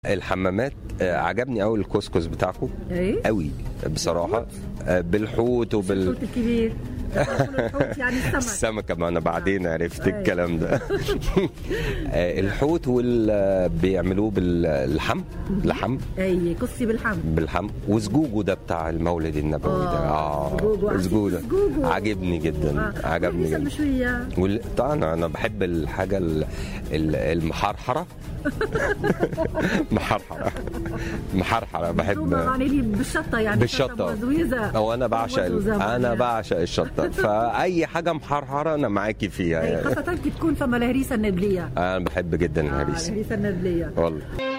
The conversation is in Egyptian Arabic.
الحمامات آه، عجبني قوي الكسكس بتاعكم ايه قوي بصراحه آه، بالحوت وبال الحوت الكبير الحوت يعني السمك السمكة ما أنا بعدين عرفت أيوة. الكلام ده آه، الحوت وال بيعملوه باللحم لحم اي قصي بالحم بالحم وزجوجو ده بتاع المولد النبوي ده آه، زجوجو. اه زجوجو زجوجو. عجبني جدا عجبني والهريسة جدا المشوية وال... طبعا انا بحب الحاجه ال- ال- المحرحره محرحره محرحره مفرومة بحب يعني لي بالشطة يعني بالشطة. وزويزة او انا بعشق ال- وزوزة انا يعني. بعشق الشطه فاي حاجه محرحره انا معاكي فيها أي يعني خاصة كي تكون فما الهريسة النبلية انا بحب جدا آه، الهريسه الهريسة النبلية والله